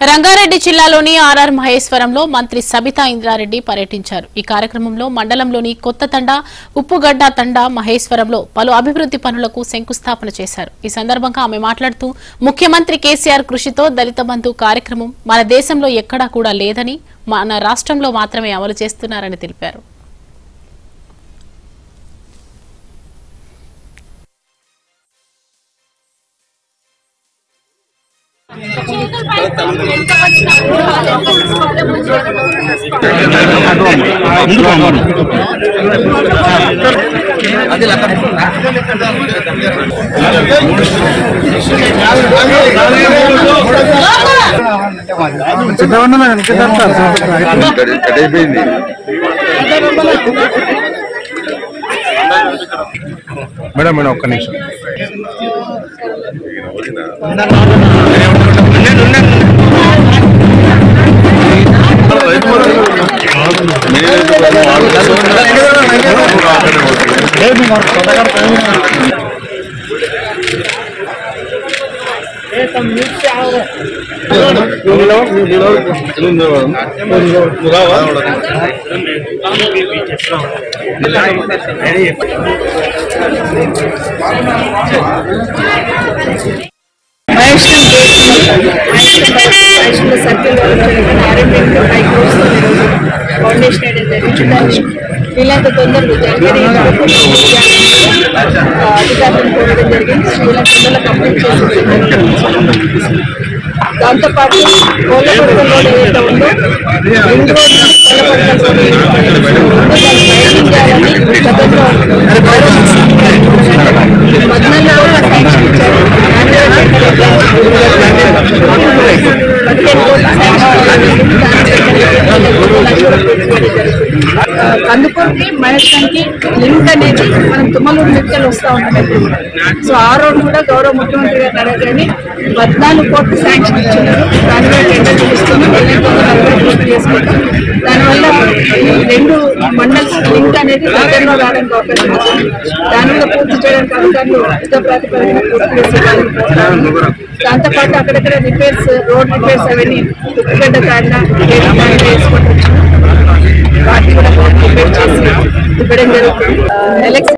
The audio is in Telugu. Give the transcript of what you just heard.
రంగారెడ్డి జిల్లాలోని ఆర్ఆర్ మహేశ్వరంలో మంత్రి సబితా ఇంద్రారెడ్డి పర్యటించారు ఈ కార్యక్రమంలో మండలంలోని కొత్త తండ ఉప్పుగడ్డ తండ మహేశ్వరంలో పలు అభివృద్ది పనులకు శంకుస్థాపన చేశారు ఈ సందర్భంగా ఆమె మాట్లాడుతూ ముఖ్యమంత్రి కేసీఆర్ కృషితో దళిత బంధు కార్యక్రమం మన దేశంలో ఎక్కడా కూడా లేదని మన రాష్ట్రంలో మాత్రమే అమలు చేస్తున్నారని తెలిపారు కట్ అయిపోయింది మేడం మేడం ఒక్క నిమిషం వైష్ణవ్ వైష్ణవ సర్కిల్ ఆర్ఎంపీలో ఫైవ్ క్రోర్స్ ఫౌండేషన్ అనేది జరిగింది వీళ్ళంత తొందరగా జనవరి అధికారులను కోరడం జరిగింది వీళ్ళ తొందరగా కంప్లీట్ చేసి దాంతోపాటు కోళ్ళపడకల రోడ్ ఏదైతే ఉందో రింగ్ రోడ్ కోళ్ళపడకల రోడ్ దాన్ని వైడింగ్ చేయాలని గతంలో పద్నాలుగు రోజుల శాంక్షన్ ఇచ్చారు కందుకూరుకి మహేశ్వరానికి లింక్ అనేది మనం తుమ్మలూరు లెక్కలు వస్తూ ఉంటుంది సో ఆ రోడ్ కూడా గౌరవ ముఖ్యమంత్రి గారు అడగని పద్నాలుగు కోట్లు శాంక్షన్ ఇచ్చినారు దాని మీద టెండర్ పిలుస్తున్నాం ఎల్లెంతో పూర్తి చేసుకుంటాం దానివల్ల ఈ రెండు మండల్స్ లింక్ అనేది దగ్గరలో రావడానికి అవకాశం ఉంది దానివల్ల పూర్తి చేయడానికి అధికారులు యుద్ధ ప్రాతిపదికన పూర్తి చేసి ఇవ్వాలని కోరుతాను దాంతోపాటు అక్కడక్కడ రిపేర్స్ రోడ్ రిపేర్స్ అవన్నీ ఉప్పుగడ్డ కాడిన వేసుకుంటూ వాటిని కూడా రిపేర్ చేసి ఇవ్వడం జరుగుతుంది ఎలక్షన్